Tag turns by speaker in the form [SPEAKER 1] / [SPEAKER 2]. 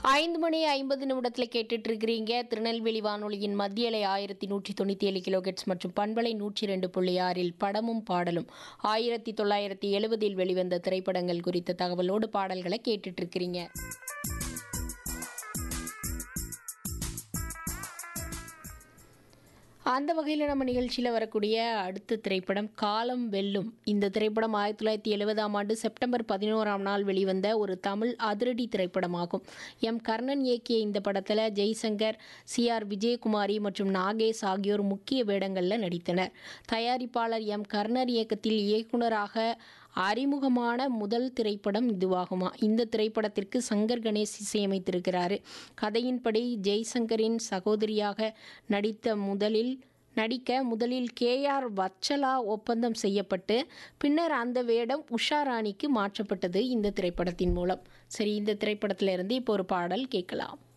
[SPEAKER 1] ஐந்து மணி ஐம்பது நிமிடத்தில் கேட்டுட்டு இருக்கிறீங்க திருநெல்வேலி வானொலியின் மத்திய அலை ஆயிரத்தி நூற்றி தொண்ணூற்றி ஏழு கிலோகெட்ஸ் மற்றும் பண்பலை நூற்றி ரெண்டு புள்ளி ஆறில் படமும் பாடலும் ஆயிரத்தி தொள்ளாயிரத்தி எழுபதில் வெளிவந்த திரைப்படங்கள் குறித்த தகவலோடு பாடல்களை கேட்டுட்டு இருக்கிறீங்க அந்த வகையில் நம்ம நிகழ்ச்சியில் வரக்கூடிய அடுத்த திரைப்படம் காலம் வெல்லும் இந்த திரைப்படம் ஆயிரத்தி தொள்ளாயிரத்தி எழுபதாம் ஆண்டு செப்டம்பர் பதினோராம் நாள் வெளிவந்த ஒரு தமிழ் அதிரடி திரைப்படமாகும் எம் கர்ணன் இயக்கிய இந்த படத்தில் ஜெய்சங்கர் சி ஆர் விஜயகுமாரி மற்றும் நாகேஷ் ஆகியோர் முக்கிய வேடங்களில் நடித்தனர் தயாரிப்பாளர் எம் கர்ணன் இயக்கத்தில் இயக்குனராக அறிமுகமான முதல் திரைப்படம் இதுவாகுமா இந்த திரைப்படத்திற்கு சங்கர் கணேஷ் இசையமைத்திருக்கிறாரு கதையின்படி ஜெய்சங்கரின் சகோதரியாக நடித்த முதலில் நடிக்க முதலில் கேஆர் வச்சலா ஒப்பந்தம் செய்யப்பட்டு பின்னர் அந்த வேடம் உஷா ராணிக்கு மாற்றப்பட்டது இந்த திரைப்படத்தின் மூலம் சரி இந்த திரைப்படத்திலிருந்து இப்போ ஒரு பாடல் கேட்கலாம்